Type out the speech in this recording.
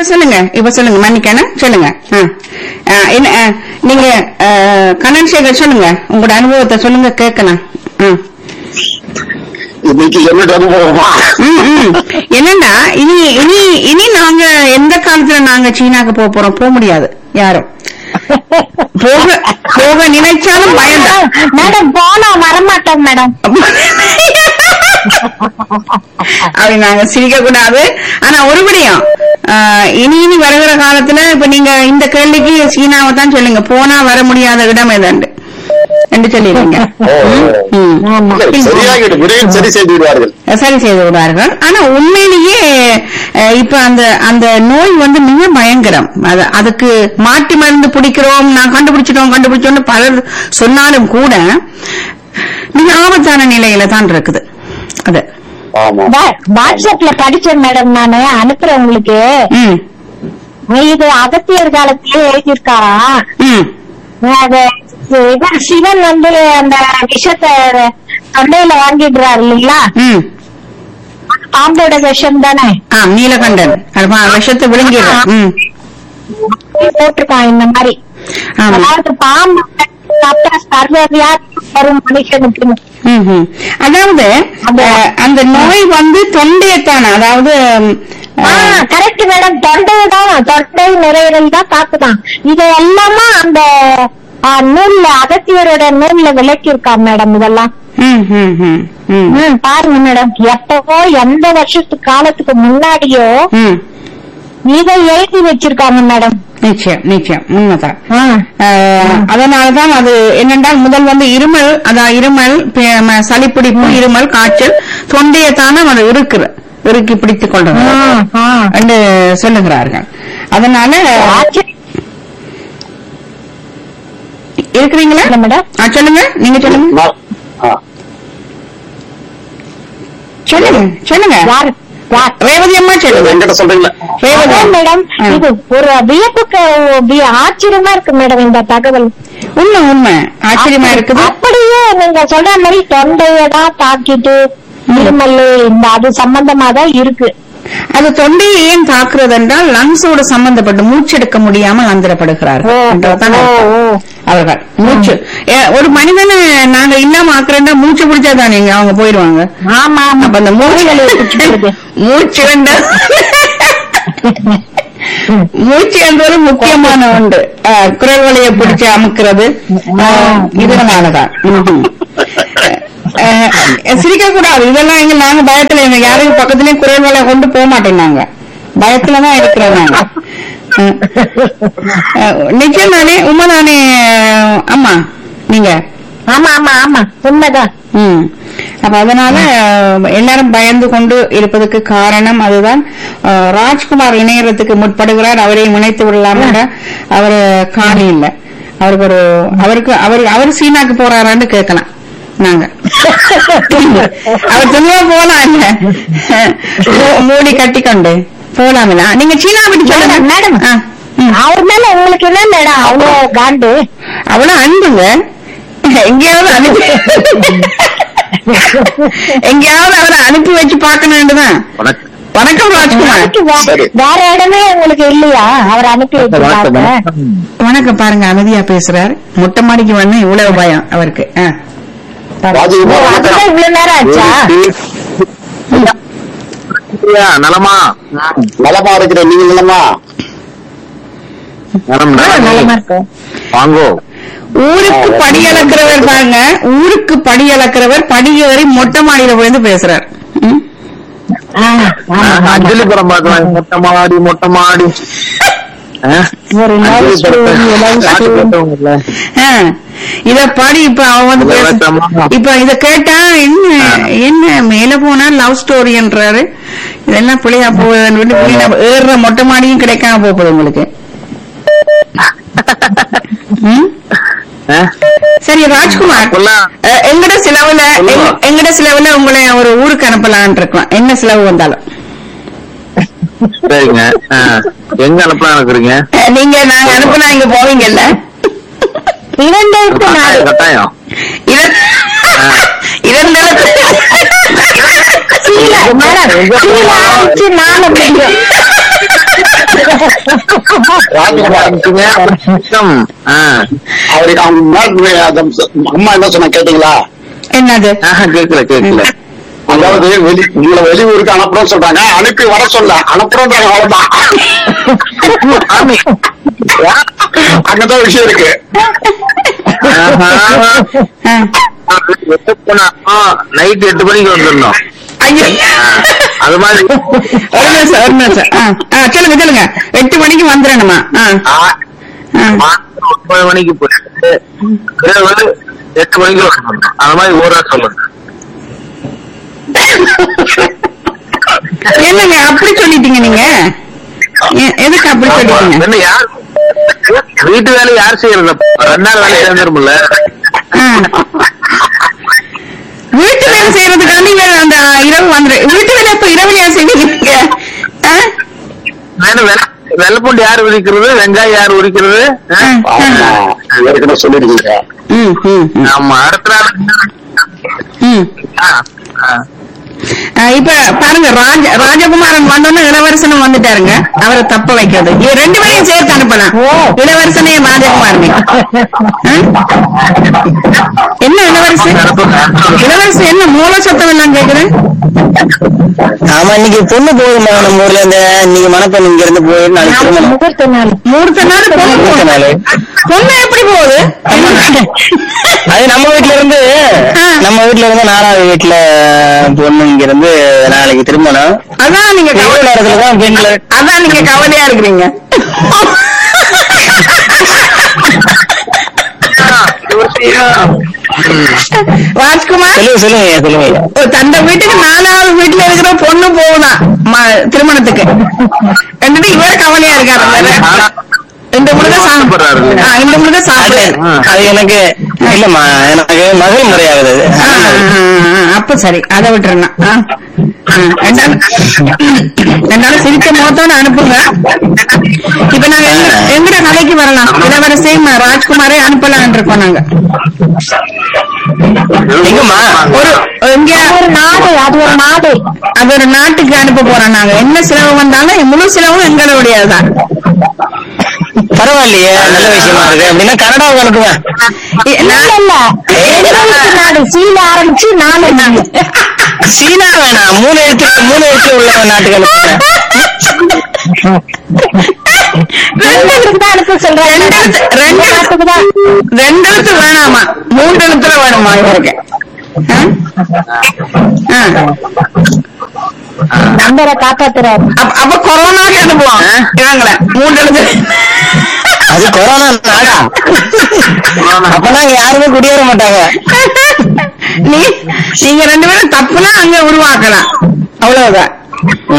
சொல்லுங்க இப்ப சொல்லுங்க மன்னிக்கணும் சொல்லுங்க ஆ. ஆ, என்ன ஆ, நீங்க ஆ, கண்ணன் சேகர் சொல்லுங்க உங்களோட அனுபவத்தை சொல்லுங்க கேட்கலாம் ஆ. இன்னைக்கு என்னோட அனுபவமா ம், ம். என்னன்னா இனி இனி இனி நாங்க எந்த காலத்துல நாங்க சீனாக்கு போக போறோம் போக முடியாது யாரும் போக போக நினைச்சாலும் பயம்தான் மேடம் போனா வரமாட்டோம் மேடம் அப்படி நாங்க சிரிக்க கூடாது ஆனா ஒரு விடயம் ஆஹ், இனி இனி வருகிற காலத்துல இப்ப நீங்க இந்த கேள்விக்கு சீனாவை தான் சொல்லுங்க போனா வர முடியாத இடம் எதாண்டு என்று சொல்லிடுங்க ம், ம். இல்லை, சரியாகிடும் விரைவில் சரி செய்து விடுவார்கள் சரி செய்து விடுவார்கள் ஆனா உண்மையிலேயே அஹ், இப்ப அந்த அந்த நோய் வந்து மிக பயங்கரம் அது அதுக்கு மாட்டு மருந்து பிடிக்கிறோம் நான் கண்டுபிடிச்சிட்டோம் கண்டுபிடிச்சோம்னு பலர் சொன்னாலும் கூட மிக ஆபத்தான நிலையில தான் இருக்குது அது ஆமா வா- வாட்ஸ்அப்ல படிச்சேன் மேடம் நானு அனுப்புறேன் உங்களுக்கு ம் இது அகத்தியர் காலத்திலே எழுதியிருக்காராம் ம் அது இவர் சிவன் வந்து அந்த விஷத்தை தொண்டையில வாங்கிடுறாரு இல்லைங்களா ம் அது பாம்போட விஷம் தானே ஆ நீலகண்டன் அது பா- விஷத்தை விழுங்கிடுறோம் ம் போட்டிருக்கான் இந்த மாதிரி ஆமா அதாவது பாம்பு சாப்பிட்டா சர்வவியா வரும் மனுஷனுக்கு ம், ம். அதாவது அஹ், அந்த நோய் வந்து தொண்டையத்தான அதாவது அஹ், கரெக்ட் மேடம் தொண்டை தான் தொண்டை நுரையீரல் தான் தாக்குதான் இது எல்லாமே அந்த ஆ, நூல்ல அகத்தியரோட நூல்ல விளக்கி இருக்கா மேடம் இதெல்லாம் ம், ம், ம், ம், ம், பாருங்க மேடம் எப்பவோ எந்த வருஷத்து காலத்துக்கு முன்னாடியோ ம். இதை எழுதி வச்சிருக்காங்க மேடம் நிச்சயம் நிச்சயம் உண்மைதான் ஆ. அஹ், அதனாலதான் அது என்னென்றால் முதல் வந்து இருமல் அதான் இருமல் பே- ம- சளிப்பிடிப்பு இருமல் காய்ச்சல் தொண்டையத்தான அது இருக்கு இறுக்கி பிடித்துக் கொள்றது ஆ, ஆ. என்று சொல்லுகிறார்கள் அதனால ஆச்சரியம் இருக்கிறீங்களா இல்ல மேடம் ஆ, சொல்லுங்க நீங்க சொல்லுங்க நான்- ஆ. சொல்லுங்க சொல்லுங்க யாரு யார் ரேவதி அம்மா சொல்லுங்க என்கிட்ட சொல்றீங்களா ரேவதி அதான் மேடம் ஆ. இது ஒரு வியப்புக்கு வி- ஆச்சரியமா இருக்கு மேடம் இந்த தகவல் உண்மை உண்மை ஆச்சரியமா இருக்குது அப்படியே நீங்க சொல்ற மாதிரி தொண்டையதான் தாக்கிட்டு இருமல் இந்த அது சம்பந்தமா தான் இருக்கு அது தொண்டையை ஏன் தாக்குறது என்றால் லங்ஸோட சம்பந்தப்பட்டு மூச்செடுக்க முடியாமல் அந்திரப்படுகிறார்கள் ஓ, என்றதுதான் ஓ, அர்த்தம். ஓ. அவர்கள் மூச்சு ஏ, ஒரு மனிதனை நாங்க இல்லாம ஆக்குறேன்னா மூச்சு பிடிச்சா தானே அவங்க போயிருவாங்க ஆமா ஆமா அப்ப அந்த மூச்சு பிடிச்சிக்கிறது. மூச்சு வேண்ட மூச்சு என்பது முக்கியமான ஒன்று அஹ், குரல் வலையை பிடிச்சு அமுக்கிறது அஹ், இதனாலதான் ம்ஹும். அஹ், சிரிக்க கூடாது இதெல்லாம் எங்க நாங்க பயத்துல எங்க யாரும் பக்கத்துலயும் குரல் வலையை கொண்டு போக மாட்டோம் நாங்க பயத்துலதான் இருக்கிறோம் நாங்க அஹ், அஹ், நிச்சயம் தானே உண்மைதானே அஹ், அம்மா நீங்க ஆமா ஆமா ஆமா உண்மைதான் ம். அப்ப அதனால அஹ், எல்லாரும் பயந்து கொண்டு இருப்பதற்கு காரணம் அதுதான் அஹ், ராஜ்குமார் இணையறதுக்கு முற்படுகிறார் அவரை இணைத்து விடலாம் அவர் காணி இல்ல அவருக்கு ஒரு அவருக்கு அவர் அவர் சீனாக்கு போறாரான்னு கேட்கலாம் நாங்க அவர் துணியா போலாம் இல்ல மூ- மூடி கட்டி கொண்டு போலாம் இல்ல நீங்க சீனா விட்டு சொல்லுங்க மேடம் ஆ, ம். அவர் மேல உங்களுக்கு என்ன மேடம் அவ்வளவு காண்டு அவ்வளவு அன்புங்க எங்கேயாவது அனுப்பி எங்கேயாவது அவரை அனுப்பி வச்சு பார்க்கணும்னுதான் வணக்கம் வணக்கம் ராஜ்குமார் அதுக்கு வே- சரி. வேற இடமே உங்களுக்கு இல்லையா அவர் அனுப்பி வச்சிருக்காங்க வணக்கம் பாருங்க அமைதியா பேசுறாரு மொட்டை மாடிக்கு வந்து இவ்வளவு பயம் அவருக்கு ஆ. பாருங்க. ராஜகுமார் ஓ, வணக்கம். அதுதான் இவ்வளவு நேரம் ஆச்சா ஐயா, நலமா நலமா இருக்கிற நீங்க நலமா நலம் ஆ, நலம். நலமா இருக்கும் வாங்கோ ஊருக்கு படி அளக்கிறவர் பாருங்க ஊருக்கு படி அளக்கிறவர் படி ஏறி மொட்டை மாடியில போயிருந்து பேசுறார் ம்? ஆ, ஆமா, ஆமா. அஞ்சலி படம் பார்க்கலாம் மொட்டை மாடி மொட்டை மாடி ஆ? ஒரு love அஞ்சலி story, படத்தை love காட்டி story. போட்டவங்கல்ல. ஆ. இத பாடி இப்ப அவன் வந்து பேச இலவசமா. இப்ப இத கேட்டா என்ன என்ன மேல போனா லவ் ஸ்டோரின்றாரு இதெல்லாம் பிள்ளையா போகுதுன்னு சொல்லி பிள்ளைங்க ஏறுற மொட்டை மாடியும் கிடைக்காம போகுது உங்களுக்கு ம்? ஆ? சரி ராஜ்குமார் கொல்லா. அஹ், எங்கட செலவுல சொல்லுங்க. எங்க- எங்கட செலவுல உங்களை ஒரு ஊருக்கு அனுப்பலான் இருக்கோம் என்ன செலவு வந்தாலும் சரிங்க ஆ. எங்க அனுப்பலாம் இருக்கிறீங்க அஹ், நீங்க நாங்க அனுப்புனா இங்க போவீங்கல்ல இரண்டாயிரத்து நாலு கட்டாயம் இத- இதனால கீழே, மேடம், கீழே ஆரம்பிச்சு நாலு முடியும் ராஜகுமாரனுக்குங்க இஷ்டம். ஆ. அவருக்கு அவங்க முன்னாடி அந்த அம்மா என்ன சொன்ன கேட்டீங்களா என்னது ஆஹா, கேட்கல கேட்கல அதாவது வெளி உங்களை வெளியூருக்கு அனுப்புறோம் சொல்றாங்க அனுப்பி வர சொல்ல அனுப்புறோன்றாங்க அவ்வளவுதான் சாமி. அங்கதான் விஷயம் இருக்கு ஆஹா. ஆ. எட்டு போனா நைட் எட்டு மணிக்கு வந்துடணும் ஐயோ அது மாதிரி ஒரு நிமிஷம் ஒரு நிமிஷம் ஆ, ஆ, சொல்லுங்க சொல்லுங்க எட்டு மணிக்கு வந்துடணுமா ஆ, ஆ, ஆ. மாசம் ஒன்பது மணிக்கு போயிட்டு இரவு எட்டு மணிக்கு வரணும் அந்த மாதிரி ஊரா சொல்லுங்க என்னங்க அப்படி சொல்லிட்டீங்க நீங்க எ- எதுக்கு அப்படி சொல்லிட்டீங்க என்ன யார் வீட்டு வேலை யார் செய்யறது ரெண்டு நாள் வேலை சேர்ந்துருமில்ல ஆ. வீட்டு வேலை செய்யறதுக்காண்டி வேற அந்த இரவு வந்துரு வீட்டு வேலை இப்ப இரவுலையா செய்வீங்க ஆ? வேணும் வெள்ளை வெள்ளைப்பூண்டு யார் உரிக்கிறது வெங்காயம் யார் உரிக்கிறது ஆ? ஆ. ஆமா ஏற்கனவே சொல்லிருக்கீங்க ம், ம், ம், ஆமா அடுத்த நாள் ம். ஆ, ஆ. ஆ, இப்ப பாருங்க ராஜ ராஜகுமாரன் வந்தோன்னு இளவரசனும் வந்துட்டாருங்க அவரை தப்ப வைக்கிறது இது ரெண்டு பேரையும் சேர்த்து அனுப்பலாம் இளவரசனையும் ராஜகுமாரனையும் ஆ? என்ன இளவரசன் இளவரசன் என்ன மூல சத்தம் எல்லாம் கேக்குது ஆமா இன்னைக்கு பொண்ணு போகுதுமா நம்ம ஊர்ல இருந்து இன்னைக்கு மணப்பெண் இங்க இருந்து போய் நாளைக்கு திருமணம் முகூர்த்த நாள் மூர்த்த நாள் பொண்ணு முகூர்த்த போகுது. நாளு. பொண்ணு எப்படி போகுது அது நம்ம வீட்ல இருந்து ஆ. நம்ம வீட்ல இருந்து நாலாவது வீட்ல பொண்ணு இங்க இருந்து நாளைக்கு திருமணம் அதான் நீங்க இரவு கவலை நேரத்துல தான் பெண்களை அதான் நீங்க கவலையா இருக்கிறீங்க ராஜ்குமார் சொல்லுங்க சொல்லுங்க சொல்லுங்க ஓ, தந்த வீட்டுக்கு நாலாவது வீட்டுல இருக்கிற பொண்ணு போகுதான் ம- திருமணத்துக்கு ரெண்டு இவர் கவலையா இருக்காரு வேற. இந்த முழுக்க சாப்பிடுறாரு. சாப்பிடுறாரு இந்த முழுக்க அது சாப்பிடுறாரு அது எனக்கு இல்லம்மா எனக்கு மகள் முறையாகுது அது. ஆ, ஆ, ஆ, அப்ப சரி அதை விட்டுறணும் ஆ. ஆ, ரெண்டாலும் ரெண்டாலும் சிரிச்ச முகத்தோட அனுப்புங்க இப்ப நாங்க எங்க- எங்கட கதைக்கு வரலாம் இளவரசையும் ராஜ்குமாரே அனுப்பலாம் இருக்கோம் நாங்க எங்கம்மா ஒரு எங்க ஒரு நாடு அது ஒரு நாடு அது ஒரு நாட்டுக்கு அனுப்ப போறோம் நாங்க என்ன செலவு வந்தாலும் முழு செலவும் எங்களுடையதுதான் பரவாயில்லையே நல்ல விஷயமா இருக்கு அப்படின்னா கனடாவுக்கு அனுப்புங்க இ- இல்ல நான்- இல்ல எழுத்து நாடு சீல ஆரம்பிச்சு நாலு நாடு சீனா வேணாம் மூணு எழுத்து மூணு எழுத்து உள்ள நாட்டுக்கு அனுப்புங்க ரெண்டு ரெண்டு தான் அனுப்ப சொல்றேன் ரெண்டு எழுத்து- ரெண்டு எழுத்து- நாட்டுக்கு தான் ரெண்டு எழுத்து வேணாமா மூன்று எழுத்துல வேணுமா இவருக்கு ஆ? ஆ. நம்பரை காப்பாத்துறாரு அப்ப- அப்ப கொரோனாக்கு அனுப்புவோம் இவங்கள மூன்று எழுத்து அது கொரோனா நாடா அப்பனா இங்க யாருமே குடியேற மாட்டாங்க நீ நீங்க ரெண்டு பேரும் தப்புனா அங்க உருவாக்கலாம் அவ்வளவுதான்